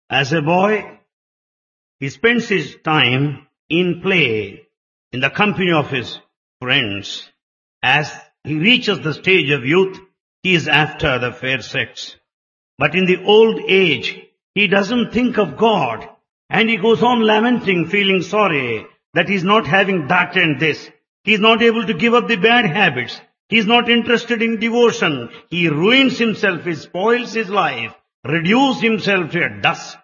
As a boy, he spends his time in play, in the company of his friends. As he reaches the stage of youth, he is after the fair sex. But in the old age, he doesn't think of God and he goes on lamenting, feeling sorry that he's not having that and this. He's not able to give up the bad habits. He's not interested in devotion. He ruins himself, he spoils his life, reduces himself to a dust.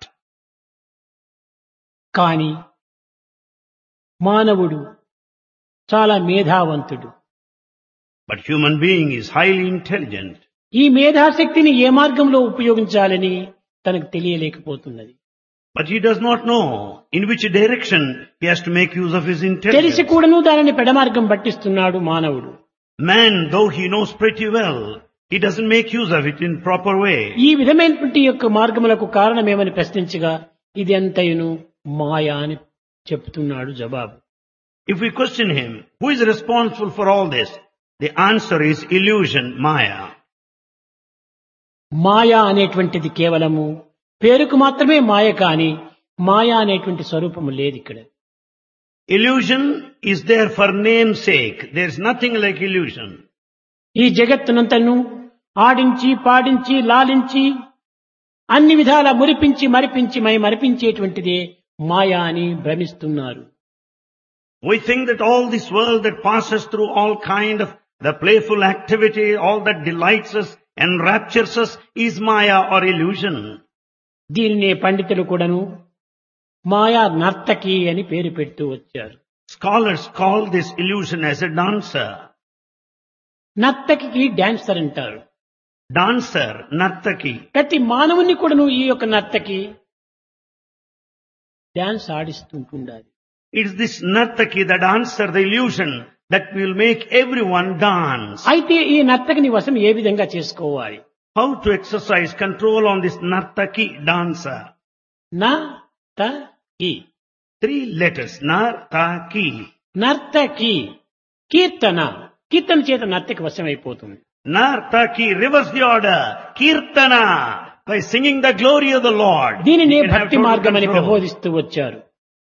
కాని మానవుడు చాలా మేధావంతుడు But human being is highly intelligent. ఈ మేధాశక్తిని ఏ మార్గంలో ఉపయోగించాలని తనకు తెలియలేకపోతున్నది But he does not know in which direction he has to make use of his తెలిసి intelligence. కూడాను దానిని పెడమార్గం పట్టిస్తున్నాడు మానవుడు Man, though he knows pretty well, he doesn't make use of it in proper way. ఈ విధమైనటువంటి యొక్క మార్గములకు కారణమేమని ప్రశ్నించగా ఇది అంతయును మాయా అని చెప్తున్నాడు జవాబు If we question him, who is responsible for all this? The answer is illusion, Maya. మాయా అనేటువంటిది కేవలము పేరుకు మాత్రమే మాయ కాని మాయా అనేటువంటి స్వరూపము లేదు ఇక్కడ Illusion is there for name's sake. There's nothing like illusion. ఈ జగత్తునంతను ఆడించి పాడించి లాలించి అన్ని విధాల మురిపించి మరిపించి మై మరిపించేటువంటిదే మాయా అని భ్రమిస్తున్నారు We think that all this world that passes through all kind of the playful activity, all that delights us, enraptures us, is Maya or illusion. దీనినే పండితులు కూడాను మాయా నర్తకి అని పేరు పెడుతూ వచ్చారు Scholars call this illusion as a dancer. నర్తకి dancer అంటారు Dancer, Nartaki. ప్రతి మానవుని కూడాను ఈ యొక్క నర్తకి డాన్స్ ఆడిస్తుంటుండాలి It's this Nartaki, the dancer, the illusion that will make everyone dance. అయితే ఈ నర్తకిని వశం ఏ విధంగా చేసుకోవాలి How to exercise control on this Nartaki dancer? నా త కి Three letters, Nartaki. నర్తకి కీర్తన కీర్తన చేత నర్తకి వశమైపోతుంది Nartaki, reverse the order. Kirtana, by singing the glory of the Lord. దీనినే You can have భక్తి total మార్గం అని control. ప్రబోధిస్తూ వచ్చారు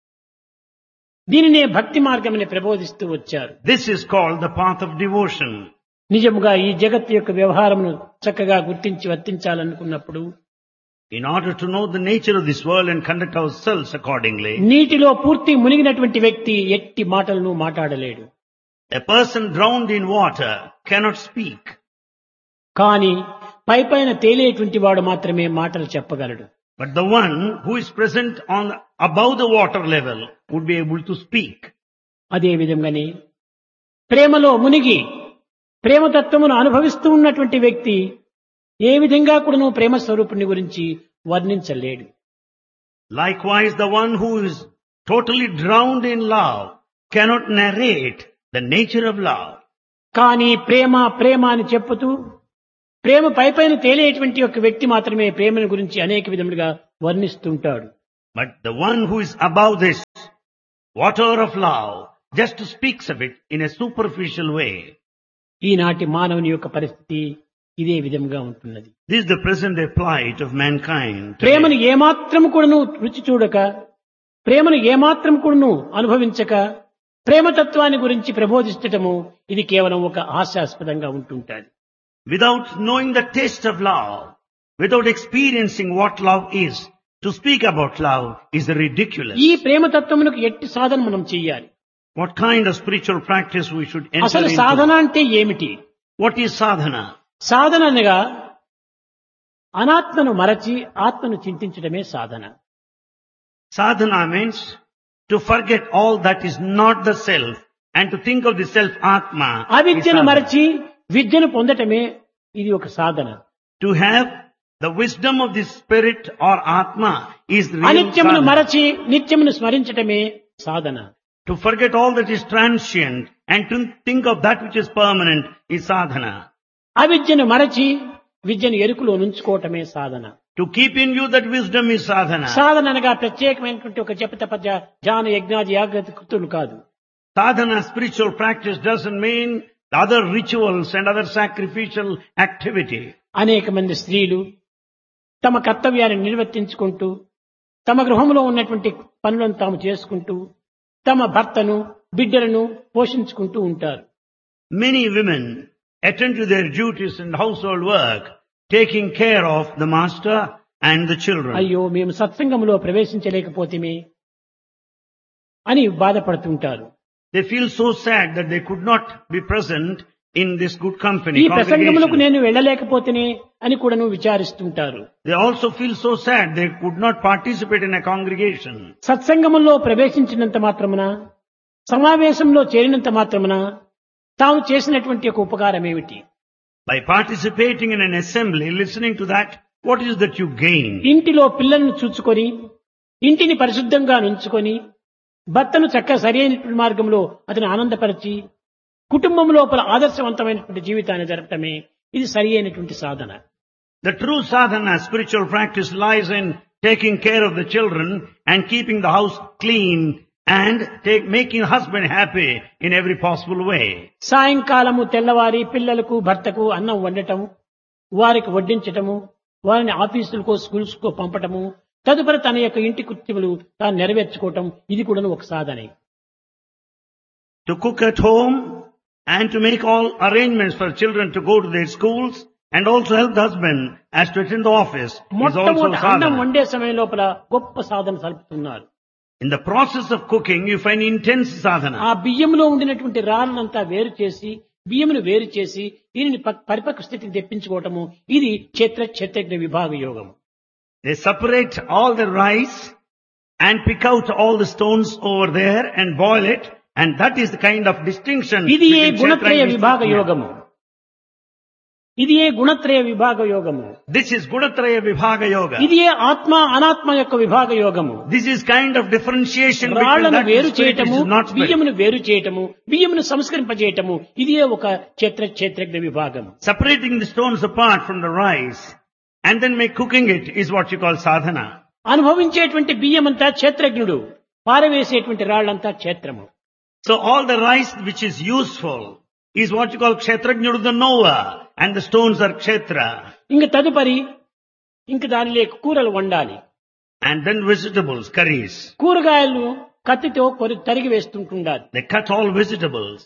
దీనినే భక్తి మార్గం అని ప్రబోధిస్తూ వచ్చారు This is called the path of devotion. నిజముగా ఈ జగత్తు యొక్క వ్యవహారమును చక్కగా గుర్తించి వర్తించాలనుకున్నప్పుడు In order to know the nature of this world and conduct ourselves accordingly, నీటిలో పూర్తి మునిగినటువంటి వ్యక్తి ఎట్టి మాటలను మాట్లాడలేడు a person drowned in water cannot speak. కానీ పై పైన తేలేటువంటి వాడు మాత్రమే మాటలు చెప్పగలడు But the one who is present on above the water level would be able to speak. అదే విధంగానే ప్రేమలో మునిగి ప్రేమతత్వమును అనుభవిస్తూ ఉన్నటువంటి వ్యక్తి ఏ విధంగా కూడాను ప్రేమ స్వరూపుని గురించి వర్ణించలేడు Likewise, the one who is totally drowned in love cannot narrate the nature of love. కానీ ప్రేమ ప్రేమ అని చెప్పుతూ ప్రేమ పైపైన తేలేటువంటి ఒక వ్యక్తి మాత్రమే ప్రేమను గురించి అనేక విధములుగా వర్ణిస్తుంటాడు But the one who is above this water of love just speaks of it in a superficial way. ఈనాటి మానవుని యొక్క పరిస్థితి ఇదే విధంగా ఉంటున్నది This is the present day plight of mankind. today. ప్రేమను ఏమాత్రం కూడాను రుచి చూడక ప్రేమను ఏమాత్రం కూడాను అనుభవించక ప్రేమతత్వాన్ని గురించి ప్రబోధించటము ఇది కేవలం ఒక హాస్యాస్పదంగా ఉంటుంటాది Without knowing the taste of love, without experiencing what love is, to speak about love is ridiculous. ఈ ప్రేమతత్వమునకు ఎట్టి సాధన మనం చెయ్యాలి What kind of spiritual practice we should enter అసలు సాధన into? అంటే ఏమిటి What is sadhana? సాధన అనగా అనాత్మను మరచి ఆత్మను చింతించడమే సాధన Sadhana means to forget all that is not the self and to think of the self Atma. is అవిద్యను sadhana. మరచి విద్యను పొందటమే ఇది ఒక సాధన To have the wisdom of the spirit or Atma is real అనిత్యమును sadhana. మరచి నిత్యమును స్మరించటమే సాధన To forget all that is transient and to think of that which is permanent is sadhana. అవిద్యను మరచి విద్యను ఎరుకులో నుంచుకోవటమే సాధన To keep in view that wisdom is sadhana. సాధన అనగా ప్రత్యేకమైనటువంటి ఒక జపతప జ- జాన యజ్ఞాది యాగ్రత కృతులు కాదు Sadhana, spiritual practice doesn't mean the other rituals and other sacrificial activity. అనేక మంది స్త్రీలు తమ కర్తవ్యాన్ని నిర్వర్తించుకుంటూ తమ గృహంలో ఉన్నటువంటి పనులను తాము చేసుకుంటూ తమ భర్తను బిడ్డలను పోషించుకుంటూ ఉంటారు Many women attend to their duties and household work, taking care of the master and the children. అయ్యో మేము సత్సంగంలో ప్రవేశించలేకపోతేమే అని బాధపడుతుంటారు They feel so sad that they could not be present in this good company. ఈ ప్రసంగములకు congregation. నేను వెళ్ళలేకపోతేనే అని కూడాను విచారిస్తుంటారు They also feel so sad they could not participate in a congregation. సత్సంగములో ప్రవేశించినంత మాత్రమున సమావేశంలో చేరినంత మాత్రమున తాము చేసినటువంటి ఒక ఉపకారం ఏమిటి By participating in an assembly, listening to that, what is that you gain? ఇంటిలో పిల్లలను చూచుకొని ఇంటిని పరిశుద్ధంగా నుంచుకొని భర్తను చక్కగా సరైనటువంటి మార్గంలో అతను ఆనందపరిచి కుటుంబం లోపల ఆదర్శవంతమైనటువంటి జీవితాన్ని జరపటమే ఇది సరి అయినటువంటి సాధన The true sadhana, spiritual practice lies in taking care of the children and keeping the house clean and take, making husband happy in every possible way. సాయంకాలము తెల్లవారి పిల్లలకు భర్తకు అన్నం వండటం వారికి వడ్డించటము వారిని ఆఫీసులకో స్కూల్స్కో పంపటము తదుపరి తన యొక్క ఇంటి కృత్యములు తాను నెరవేర్చుకోవటం ఇది కూడా ఒక సాధనే To cook at home and to make all arrangements for children to go to their schools and also help the husband as to attend the office is also మొట్టమొదటి అన్నం sadhana. వండే సమయం లోపల గొప్ప సాధన సలుపుతున్నారు In the process of cooking, you find intense sadhana. ఆ బియ్యంలో ఉండినటువంటి రాళ్ళనంతా వేరు చేసి బియ్యమును వేరు చేసి దీనిని ప- పరిపక్వ స్థితికి తెప్పించుకోవటము ఇది క్షేత్ర క్షేత్రజ్ఞ విభాగ యోగము They separate all the rice and pick out all the stones over there and boil it and that is the kind of distinction ఇది ఏ between గుణత్రయ Kshetra and విభాగ Vishnu. యోగము ఇది ఏ గుణత్రయ విభాగ యోగము This is Gunatraya Vibhaga Yoga. ఇది ఏ ఆత్మ అనాత్మ యొక్క విభాగ యోగము This is kind of differentiation between రాళ్లను that వేరు spirit which చేయటము is not spirit. బియ్యమును వేరు చేయటము బియ్యమును సంస్కరింపజేయటము ఇది ఏ ఒక క్షేత్ర క్షేత్రజ్ఞ విభాగము Separating the stones apart from the rice and then make cooking it is what you call sadhana. అనుభవించేటువంటి బియ్యమంతా క్షేత్రజ్ఞుడు పారవేసేటువంటి రాళ్లంతా క్షేత్రము So all the rice which is useful is what you call kshetrajnuru the knower and the stones are kshetra. ఇంక తదుపరి ఇంక దానిలో కూరలు వండాలి And then vegetables, curries. కూరగాయలు కత్తితో కొరి తరిగి వేస్తుంటుండాలి They cut all vegetables.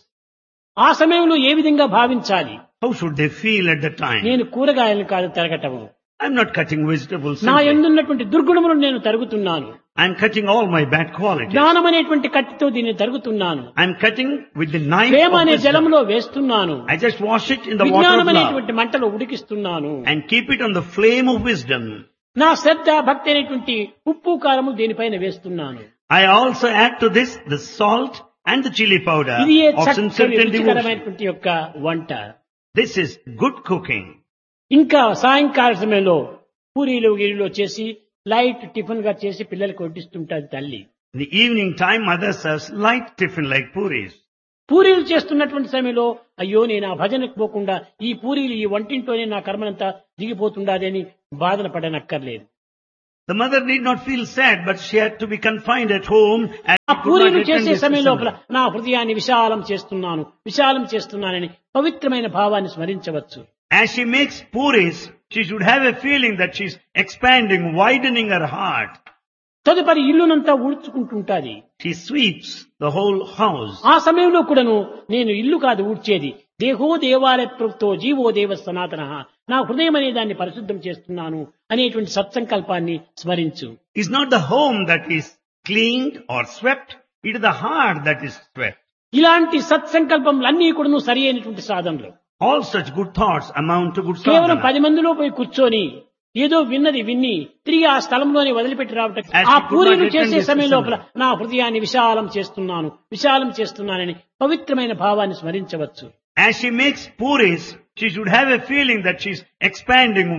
ఆ సమయంలో ఏ విధంగా భావించాలి How should they feel at the time? నేను కూరగాయలను కాదు తరగటము I'm not cutting vegetables. నా simply. ఎందున్నటువంటి దుర్గుణములను నేను తరుగుతున్నాను I'm cutting all my bad qualities. జ్ఞానం అనేటువంటి కత్తితో దీన్ని తరుగుతున్నాను I'm cutting with the knife Prema of అనే wisdom. జలంలో వేస్తున్నాను I just wash it in the water విజ్ఞానం of love అనేటువంటి మంటలో ఉడికిస్తున్నాను and keep it on the flame of wisdom. నా శ్రద్ధ భక్తి అనేటువంటి ఉప్పు కారము దీనిపైన వేస్తున్నాను I also add to this the salt and the chili powder ఇది ఏ of చక్కని sincerity and devotion. రుచికరమైనటువంటి యొక్క వంట This is good cooking. ఇంకా సాయంకాల సమయంలో పూరీలు గీరీలు చేసి లైట్ టిఫిన్ గా చేసి పిల్లలకు వడ్డిస్తుంటారు తల్లి In the evening time, mother serves light tiffin like puris. పూరీలు చేస్తున్నటువంటి సమయంలో అయ్యో నేను ఆ భజనకు పోకుండా ఈ పూరీలు ఈ వంటింట్లోనే నా కర్మనంతా దిగిపోతుండాలి అని బాధన పడనక్కర్లేదు The mother need not feel sad, but she had to be confined at home and ఆ she could not పూరీలు attend చేసే this సమయం లోపల assembly. నా హృదయాన్ని విశాలం చేస్తున్నాను విశాలం చేస్తున్నానని పవిత్రమైన భావాన్ని స్మరించవచ్చు As she makes puris, she should have a feeling that she's expanding, widening her heart. తదుపరి ఇల్లునంతా ఊడ్చుకుంటుంటాది She sweeps the whole house. ఆ సమయంలో కూడాను నేను ఇల్లు కాదు ఊడ్చేది దేహో దేవాలయ ప్రవృత్తో జీవో దేవ సనాతన నా హృదయం అనే దాన్ని పరిశుద్ధం చేస్తున్నాను అనేటువంటి సత్సంకల్పాన్ని స్మరించు It's not the home that is cleaned or swept, it is the heart that is swept. ఇలాంటి సత్సంకల్పములన్నీ కూడాను సరి అయినటువంటి సాధనలు All such good thoughts amount to good కేవలం sadhana. పది మందిలో పోయి కూర్చొని ఏదో విన్నది విన్ని తిరిగి ఆ స్థలంలోనే వదిలిపెట్టి రావటం As ఆ she could పూరీలు not attend చేసే this సమయం లోపల assembly. నా హృదయాన్ని విశాలం చేస్తున్నాను విశాలం చేస్తున్నానని పవిత్రమైన భావాన్ని స్మరించవచ్చు As she makes puris, she should have a feeling that she's expanding,